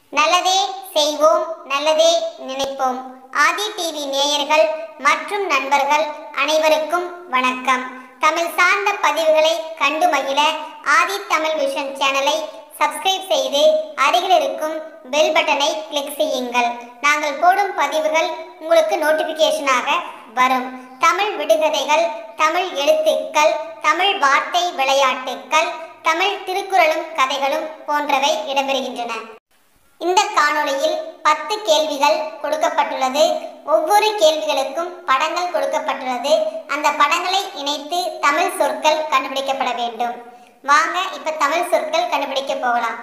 நல்லதே செய்வோம் நல்லதே நினைப்போம் ஆதி டிவி நேயர்கள் மற்றும் நண்பர்கள் அனைவருக்கும் வணக்கம் தமிழ் சார்ந்த பதிவுகளை கண்டு மகிழ ஆதி தமிழ் விஷன் சேனலை சப்ஸ்கிரைப் செய்து அருகில் இருக்கும் பெல் பட்டனை கிளிக் செய்யுங்கள் நாங்கள் போடும் பதிவுகள் உங்களுக்கு நோட்டிபிகேஷனாக வரும் தமிழ் விடுகதைகள் தமிழ் எழுத்துக்கள் தமிழ் வார்த்தை விளையாட்டுக்கள் தமிழ் திருக்குறளும் கதைகளும் போன்றவை இடம்பெறுகின்றன இந்த காணொளியில் பத்து கேள்விகள் கொடுக்கப்பட்டுள்ளது ஒவ்வொரு கேள்விகளுக்கும் படங்கள் கொடுக்கப்பட்டுள்ளது அந்த படங்களை இணைத்து தமிழ் சொற்கள் கண்டுபிடிக்கப்பட வேண்டும் வாங்க இப்ப தமிழ் சொற்கள் கண்டுபிடிக்க போகலாம்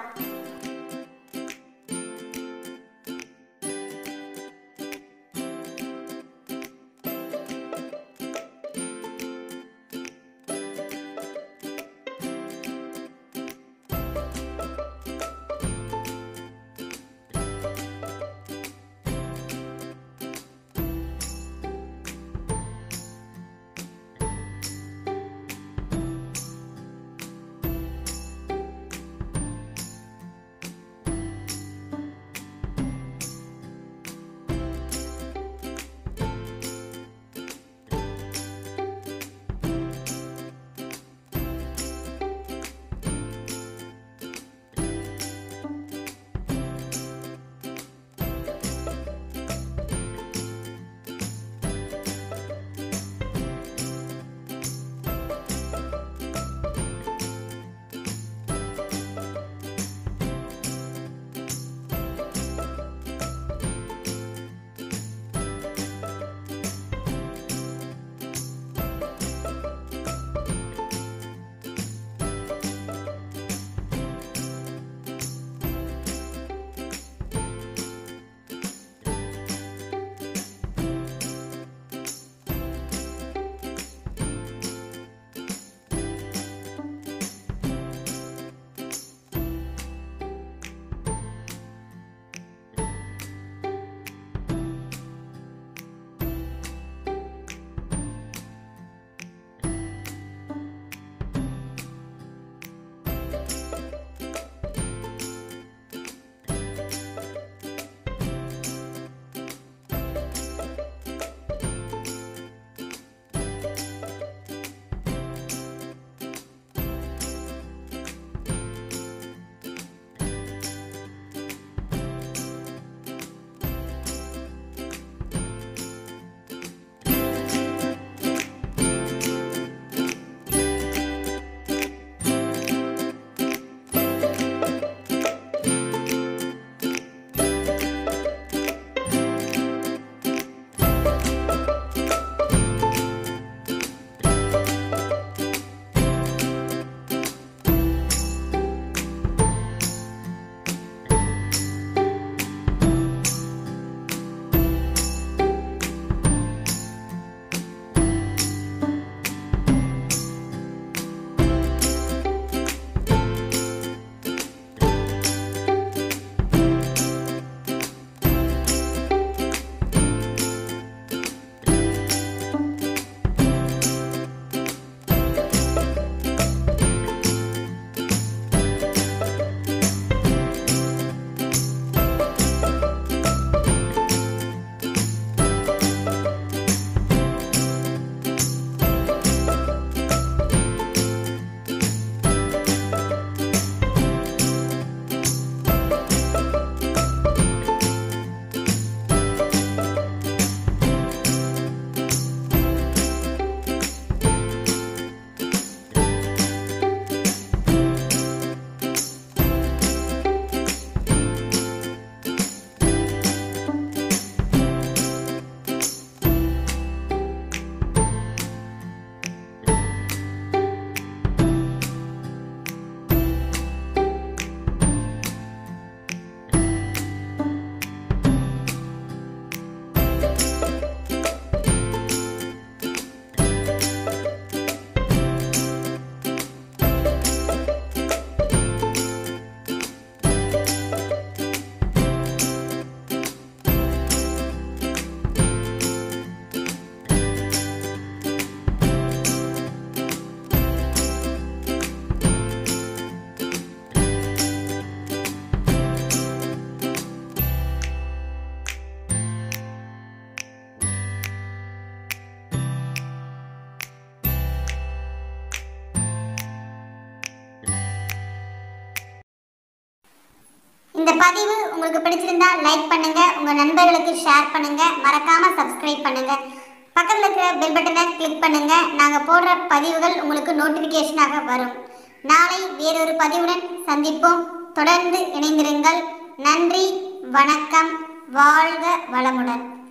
பதிவு உங்களுக்கு பிடிச்சிருந்தா லைக் பண்ணுங்க உங்க நண்பர்களுக்கு ஷேர் பண்ணுங்க மறக்காம சப்ஸ்கிரைப் பண்ணுங்க பக்கத்தில் இருக்கிற பெல் பட்டனை கிளிக் பண்ணுங்க நாங்க போடுற பதிவுகள் உங்களுக்கு நோட்டிபிகேஷனாக வரும் நாளை வேறொரு பதிவுடன் சந்திப்போம் தொடர்ந்து இணைந்திருங்கள் நன்றி வணக்கம் வாழ்க வளமுடன்